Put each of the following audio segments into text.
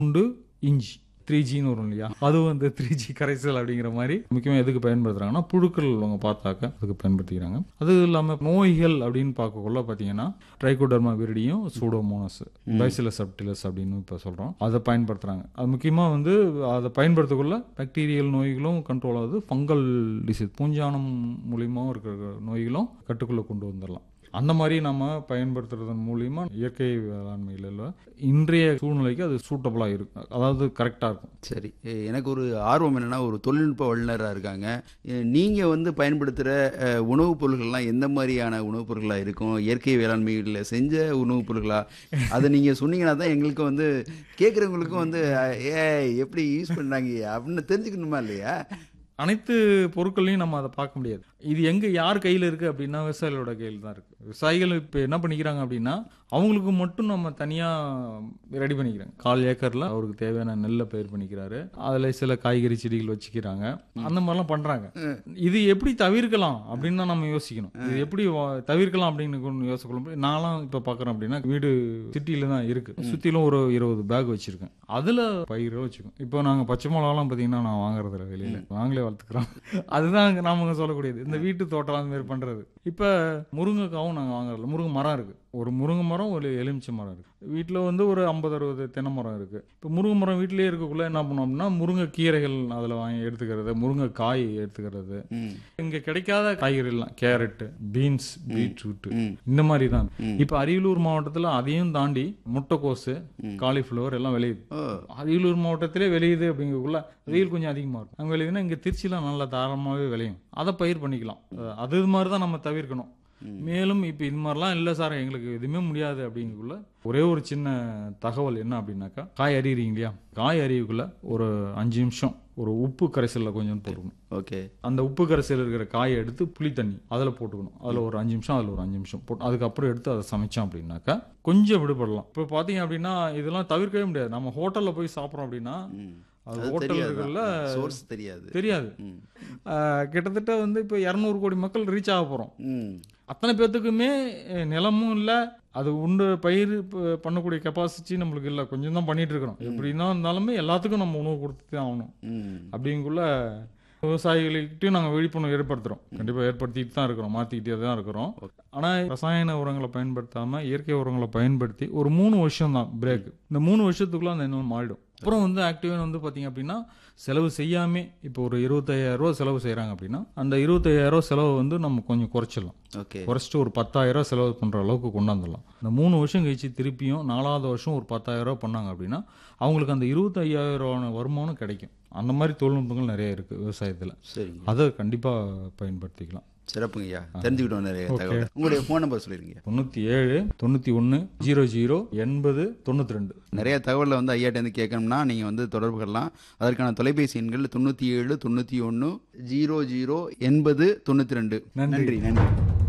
பூண்டு இஞ்சி த்ரீ ஜின்னு வரும் இல்லையா அது வந்து த்ரீ ஜி கரைசல் அப்படிங்கிற மாதிரி முக்கியமாக எதுக்கு பயன்படுத்துறாங்கன்னா புழுக்கள் அவங்க பார்த்தாக்க அதுக்கு பயன்படுத்திக்கிறாங்க அது இல்லாமல் நோய்கள் அப்படின்னு பார்க்கக்குள்ள பார்த்தீங்கன்னா ட்ரைகோடர்மா விரிடியும் சூடோமோனஸ் பைசிலஸ் சப்டிலஸ் அப்படின்னு இப்போ சொல்கிறோம் அதை பயன்படுத்துகிறாங்க அது முக்கியமாக வந்து அதை பயன்படுத்தக்குள்ள பாக்டீரியல் நோய்களும் கண்ட்ரோல் ஆகுது ஃபங்கல் டிசீஸ் பூஞ்சானம் மூலியமாகவும் இருக்கிற நோய்களும் கட்டுக்குள்ளே கொண்டு வந்துடலாம் அந்த மாதிரி நம்ம பயன்படுத்துறதன் மூலியமா இயற்கை வேளாண்மையில இன்றைய சூழ்நிலைக்கு அது சூட்டபுளாக இருக்கும் அதாவது கரெக்டாக இருக்கும் சரி எ, எனக்கு ஒரு ஆர்வம் என்னன்னா ஒரு தொழில்நுட்ப வல்லுநராக இருக்காங்க எ, நீங்க வந்து பயன்படுத்துகிற உணவுப் பொருள்கள்லாம் எந்த மாதிரியான உணவுப் பொருட்களாக இருக்கும் இயற்கை வேளாண்மையில் செஞ்ச உணவுப் பொருட்களா அதை நீங்க சொன்னீங்கன்னா தான் எங்களுக்கு வந்து கேட்குறவங்களுக்கும் வந்து ஏ எப்படி யூஸ் பண்றாங்க அப்படின்னு தெரிஞ்சுக்கணுமா இல்லையா அனைத்து பொருட்களையும் நம்ம அதை பார்க்க முடியாது இது எங்க யார் கையில இருக்கு அப்படின்னா விவசாயிகளோட கையில் தான் இருக்கு விவசாயிகள் இப்போ என்ன பண்ணிக்கிறாங்க அப்படின்னா அவங்களுக்கு மட்டும் நம்ம தனியா ரெடி பண்ணிக்கிறாங்க கால் ஏக்கர்ல அவருக்கு தேவையான நெல்லை பயிர் பண்ணிக்கிறாரு அதுல சில காய்கறி செடிகள் வச்சுக்கிறாங்க அந்த மாதிரிலாம் பண்றாங்க இது எப்படி தவிர்க்கலாம் அப்படின்னு தான் நம்ம யோசிக்கணும் இது எப்படி வா- தவிர்க்கலாம் அப்படின்னு கொண்டு யோசிக்கணும் நான்லாம் இப்ப பாக்குறேன் அப்படின்னா வீடு சிட்டில தான் இருக்கு சுத்திலும் ஒரு இருபது பேக் வச்சிருக்கேன் அதுல பயிரை வச்சுக்கோம் இப்போ நாங்க பச்சை மிளகாலாம் பாத்தீங்கன்னா நான் வாங்குறது இல்ல வெளியில நாங்களே வளர்த்துக்கிறோம் அதுதான் அங்க நாம சொல்லக்கூடியது இந்த வீட்டு தோட்டம் அந்த மாதிரி பண்றது இப்ப முருங்கைக்காவும் நாங்க வாங்குறதில்ல முருங்கை மரம் இருக்கு ஒரு முருங்கை மரம் ஒரு எலுமிச்சை மரம் இருக்கு வீட்டில் வந்து ஒரு ஐம்பது அறுபது தென்னை மரம் இருக்கு இப்போ முருங்கை மரம் வீட்டிலேயே இருக்கக்குள்ள என்ன பண்ணோம் அப்படின்னா முருங்கை கீரைகள் அதில் வாங்கி எடுத்துக்கிறது முருங்கை காய் எடுத்துக்கிறது ம் இங்க கிடைக்காத காய்கறிலாம் கேரட் பீன்ஸ் பீட்ரூட் ம். இந்த மாதிரி தான் இப்ப அரியலூர் மாவட்டத்துல அதையும் தாண்டி முட்டைக்கோசு காலிஃப்ளவர் எல்லாம் விளையுது ஓ அரியலூர் மாவட்டத்திலே விளையுது அப்படிங்கக்குள்ள வெயில் கொஞ்சம் அதிகமா இருக்கும் அங்க விளையுதுன்னா இங்க திருச்சிலாம் நல்லா தாராளமாவே விளையும் அதை பயிர் பண்ணிக்கலாம் அஹ் அது மாதிரி தான் நம்ம தவிர்க்கணும் மேலும் இப்போ இது மாதிரிலாம் இல்லை சார் எங்களுக்கு எதுவுமே முடியாது அப்படிங்கக்குள்ள ஒரே ஒரு சின்ன தகவல் என்ன அப்படின்னாக்கா காய் அறியறீங்க இல்லையா காய் அறியக்குள்ள ஒரு அஞ்சு நிமிஷம் ஒரு உப்பு கரைசல்ல கொஞ்சம் போட்டுக்கணும் ஓகே அந்த உப்பு கரைசல் இருக்கிற காயை எடுத்து புளி தண்ணி அதில் போட்டுக்கணும் அதில் ஒரு அஞ்சு நிமிஷம் அதில் ஒரு அஞ்சு நிமிஷம் போட்டு அதுக்கப்புறம் எடுத்து அதை சமைச்சோம் அப்படின்னாக்கா கொஞ்சம் விடுபடலாம் இப்போ பார்த்தீங்க அப்படின்னா இதெல்லாம் தவிர்க்கவே முடியாது நம்ம ஹோட்டலில் போய் சாப்பிட்றோம் அப்படின்னா ம் அது அது ஹோட்டல்களில் தெரியாது சோர்ஸ் தெரியாது தெரியாது ம் ஆஹ் கிட்டத்தட்ட வந்து இப்போ இரநூறு கோடி மக்கள் ரீச் ஆக போகிறோம் ம் அத்தனை பேர்த்துக்குமே அஹ், நிலமும் இல்லை அது உண்டு பயிர் ப- பண்ணக்கூடிய கெப்பாசிட்டி நம்மளுக்கு இல்லை கொஞ்சம் தான் பண்ணிட்டு இருக்கிறோம் எப்படின்னா இருந்தாலுமே எல்லாத்துக்கும் நம்ம உணவு கொடுத்து தான் ஆகணும் ம் அப்படிங்குள்ள விவசாயிகள்கிட்டயும் நாங்கள் விழிப்புணர்வு ஏற்படுத்துகிறோம் கண்டிப்பாக ஏற்படுத்திட்டு தான் இருக்கிறோம் மாற்றிக்கிட்டே தான் இருக்கிறோம் ஆனால் ரசாயன உரங்களை பயன்படுத்தாமல் இயற்கை உரங்களை பயன்படுத்தி ஒரு மூணு வருஷம் தான் பிரேக் இந்த மூணு வருஷத்துக்குள்ள அந்த இன்னும் மாறிடும் அப்புறம் வந்து ஆக்டிவாக வந்து பார்த்தீங்க அப்படின்னா செலவு செய்யாமே இப்போ ஒரு இருபத்தையாயிரம் ரூபா செலவு செய்கிறாங்க அப்படின்னா அந்த இருபத்தையாயிரம் ரூபா செலவு வந்து நம்ம கொஞ்சம் குறைச்சிடலாம் ஓகே குறைச்சிட்டு ஒரு பத்தாயிரம் ரூபாய் செலவு பண்ணுற அளவுக்கு கொண்டாந்துடலாம் இந்த மூணு வருஷம் கழிச்சு திருப்பியும் நாலாவது வருஷம் ஒரு பத்தாயிரம் ரூபாய் பண்ணாங்க அப்படின்னா அவங்களுக்கு அந்த இருபத்தையாயிரம் வருமானம் கிடைக்கும் அந்த மாதிரி தொழில்நுட்பங்கள் நிறைய இருக்கு விவசாயத்தில் சரிங்க அதை கண்டிப்பாக பயன்படுத்திக்கலாம் சிறப்புங்கய்யா தெரிஞ்சுக்கிட்டோம் நிறைய தகவல் உங்களுடைய ஃபோன் நம்பர் சொல்லிருங்க தொண்ணூற்றி ஏழு தொண்ணூற்றி ஒன்று ஜீரோ ஜீரோ எண்பது தொண்ணூற்றி ரெண்டு நிறைய தகவலை வந்து ஐயாட்டேருந்து கேட்கணும்னா நீங்கள் வந்து தொடர்பு கொள்ளலாம் அதற்கான தொலைபேசி எண்கள் தொண்ணூற்றி ஏழு தொண்ணூற்றி ஒன்று ஜீரோ ஜீரோ எண்பது தொண்ணூற்றி ரெண்டு நன்றி. நன்றி நன்றி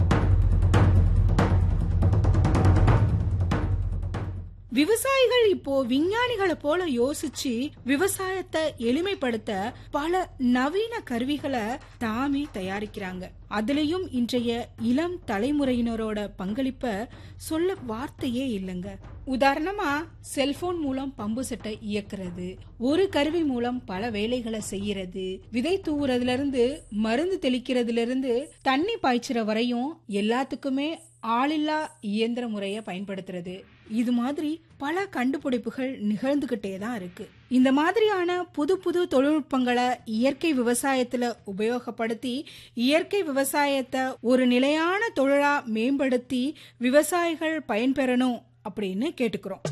விவசாயிகள் இப்போ விஞ்ஞானிகளை போல யோசிச்சு விவசாயத்தை எளிமைப்படுத்த பல நவீன கருவிகளை தாமே தயாரிக்கிறாங்க அதுலயும் இன்றைய இளம் தலைமுறையினரோட பங்களிப்ப சொல்ல வார்த்தையே இல்லைங்க உதாரணமா செல்போன் மூலம் பம்பு செட்டை இயக்குறது ஒரு கருவி மூலம் பல வேலைகளை செய்யறது விதை தூவுறதுல இருந்து மருந்து தெளிக்கிறதுல இருந்து தண்ணி பாய்ச்சுற வரையும் எல்லாத்துக்குமே ஆளில்லா இயந்திர முறையை பயன்படுத்துறது இது மாதிரி பல கண்டுபிடிப்புகள் நிகழ்ந்துகிட்டே தான் இருக்கு இந்த மாதிரியான புது புது தொழில்நுட்பங்களை இயற்கை விவசாயத்துல உபயோகப்படுத்தி இயற்கை விவசாயத்தை ஒரு நிலையான தொழிலா மேம்படுத்தி விவசாயிகள் பயன்பெறணும் அப்படின்னு கேட்டுக்கிறோம்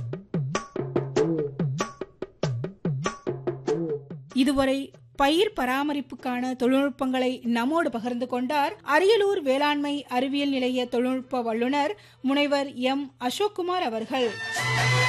இதுவரை பயிர் பராமரிப்புக்கான தொழில்நுட்பங்களை நம்மோடு பகிர்ந்து கொண்டார் அரியலூர் வேளாண்மை அறிவியல் நிலைய தொழில்நுட்ப வல்லுநர் முனைவர் எம் அசோக்குமார் அவர்கள்